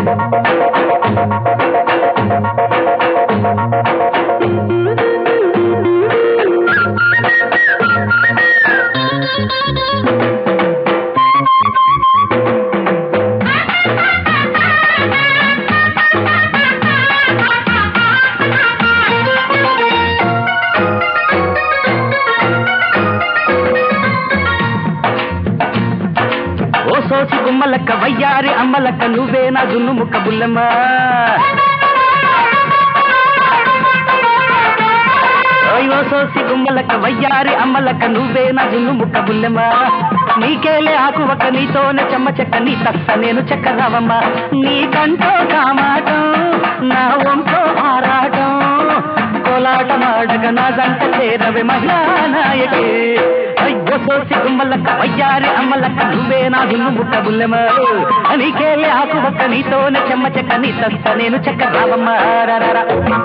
ఓ సోసి గుమ్మలక్క వయ్యారి అమ్మలక్క నువ్వే నా జున్ను ముక్క బుల్లమ్మ ఓయ్ ఓ సోసి గుమ్మలక్క వయ్యారి అమ్మలక్క నువ్వే నా జున్ను ముక్క బుల్లమ్మ నీకేలే ఆకు ఒక్క నీతోనే చెమ్మ చెక్క నీ తస్త నేను చెక్క రావమ్మ నీకంటో కామాటం నా ఒంటో ఆరాటం కోలాట మాడగ నా జంట చేరవే మహిళా నాయకే అయ్యో సోసి గుమ్మలక్క వయ్యారి అమ్మలక్క నువ్వే నా జున్ను ముక్క బుల్లెమ నీకేలే ఆకు ఒక్క నీతోనే చెమ్మ చెక్క నీ తస్త నేను చెక్క రావమ్మ రారా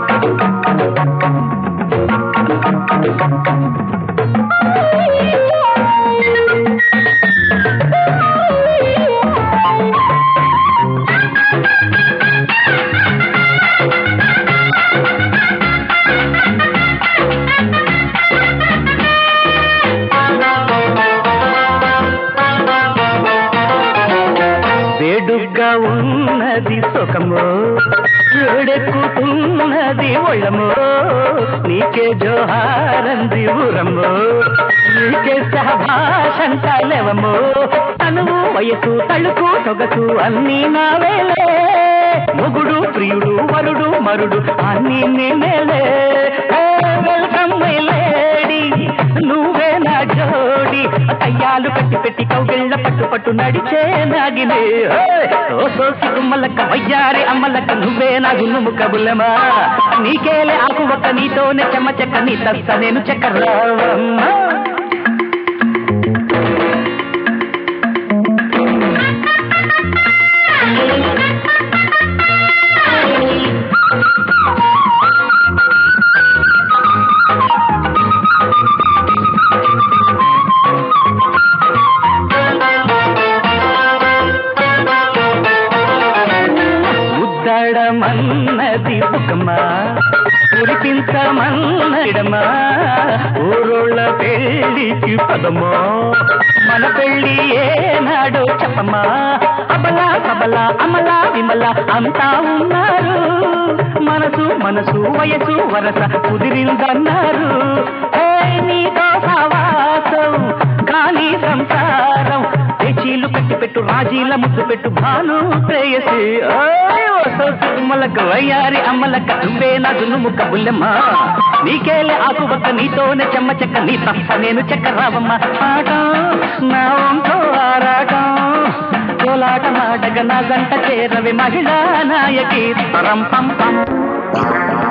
వేడుగ్గా ఉన్నది సుఖము ఏడెక్కుతున్నది ఒళ్ళము నీకే జోహారంది ఊరము నీకే సహభాషంటాలేవము తనువు వయసు తలుపు సొగసు అన్నీ నావేలే మొగుడు ప్రియుడు వరుడు మరుడు అన్నీ నేనేలే వెల్కమ్ మై లేడీ నువ్వే నా జోడి కయ్యాలు కట్టి పెట్టి కౌగిళ్ళ పట్టు పట్టు నడిచే నాగినే ఓ సోసి గుమ్మలక్క వయ్యారి అమ్మలక్క నువ్వే నా గున్నుము కబులమా నీకేలే ఆకు ఒక్క నీతోనే చెమ్మ చెక్క నీ తస్త నేను చెక్క రావమ్మా ముద్దడమన్నది బుకమా కురిపించమన్నడమా ఊరోళ్ళ పెళ్లికి పదమా మన పెళ్లి ఏనాడో చెప్పమా అబలా సబలా అమలా విమల అంతా ఉన్నారు మనసు మనసు వయసు వరస కుదిరిందన్నారు హే, నీతో సవాసం కానీ సంసారం పేచీలు కట్టి పెట్టు రాజీల ముద్దు పెట్టు భాను ప్రేయసి ఓయ్ ఓ సోసు గుమ్మలక్క వయ్యారి అమ్మలక్క నువ్వే నా దున్ను ముక్క బుల్లెమ్మ నీకేలే ఆకు ఒక్క నీతోనే చెమ్మ చెక్క నీ తప్ప నేను చెక్క రావమ్మ ఆటం నా ఒంటో ఆరాటం కోలాట మాటగ నా గంట చేరవి మహిళా నాయకి పరం పం పం